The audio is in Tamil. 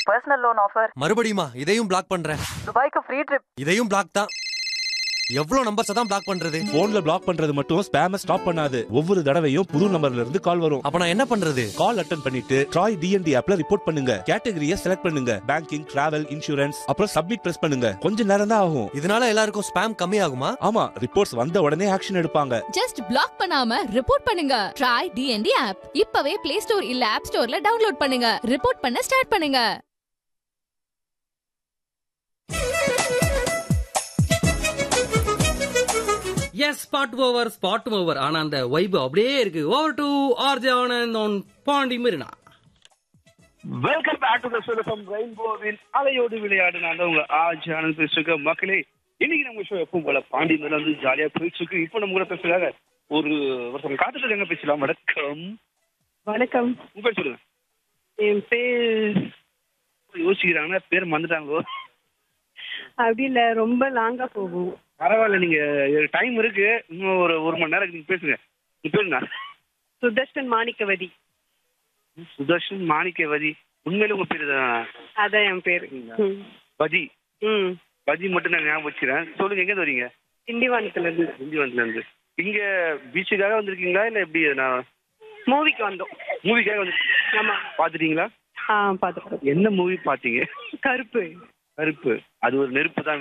பர்சனல் லோன் ஆஃபர் மறுபடியுமா இதையும் பிளாக் பண்றேன் துபாய்க்கு ஃப்ரீ ட்ரிப் இதையும் பிளாக் தான் எவ்வளவு நம்பர்ஸ் தான் பிளாக் பண்றது போன்ல பிளாக் பண்றது மட்டும் ஸ்பேம ஸ்டாப் பண்ணாது ஒவ்வொரு தடவையும் புது நம்பர்ல இருந்து கால் வரும் அப்ப நான் என்ன பண்றது கால் அட்டன் பண்ணிட்டு ட்ராய் டிஎன்டி ஆப்ல ரிப்போர்ட் பண்ணுங்க கேட்டகரியை செலக்ட் பண்ணுங்க பேங்கிங் டிராவல் இன்சூரன்ஸ் அப்புறம் சப்மிட் பிரஸ் பண்ணுங்க கொஞ்ச நேரம் தான் ஆகும் இதனால எல்லாருக்கும் ஸ்பேம் கம்மி ஆகுமா ஆமா ரிப்போர்ட்ஸ் வந்த உடனே ஆக்ஷன் எடுப்பாங்க ஜஸ்ட் பிளாக் பண்ணாம ரிப்போர்ட் பண்ணுங்க ட்ரை டிஎன்டி ஆப் இப்பவே பிளே ஸ்டோர் இல்ல ஆப் ஸ்டோர்ல டவுன்லோட் பண்ணுங்க ரிப்போர்ட் பண்ண ஸ்டார்ட் பண்ணுங்க yes spot over spot over ஆனா அந்த வைப் அப்படியே இருக்கு over to RJ Anand on Pondy Marina welcome back to the show from ரெயின்போவின் அலையோடு விளையாடு நான் தான் உங்க ஆஜ் ஆனந்த் பேசுக மக்களே இன்னைக்கு நம்ம ஷோ எப்பவும் போல பாண்டி மேல வந்து ஜாலியா போயிட்டு இருக்கு இப்போ நம்ம கூட பேசுறாங்க ஒரு ஒருத்தவங்க காத்துட்டு இருக்காங்க பேசலாம் வணக்கம் வணக்கம் உங்க பேர் சொல்லுங்க என் பேர் யோசிக்கிறாங்கன்னா பேர் மறந்துட்டாங்களோ அப்படி இல்ல ரொம்ப லாங்கா போகும் பரவாயில்ல நீங்க டைம் இருக்கு இன்னும் ஒரு ஒரு மணி நேரம் நீங்க பேசுங்க உங்க பேருங்க சுதர்ஷன் மாணிக்கவதி சுதர்ஷன் மாணிக்கவதி உண்மையில உங்க பேரு தான் அதான் என் பேரு ம். பதி ம் பதி மட்டும் நான் ஞாபகம் வச்சுக்கிறேன் சொல்லுங்க எங்க வரீங்க திண்டிவனத்துல இருந்து திண்டிவனத்துல இருந்து இங்க பீச்சுக்காக வந்திருக்கீங்களா இல்ல எப்படி நான் மூவிக்கு வந்தோம் மூவிக்காக வந்து ஆமா பாத்துட்டீங்களா ஆ பாத்துக்கிறோம் என்ன மூவி பாத்தீங்க கருப்பு கருப்பு அது ஒரு நெருப்பு தான்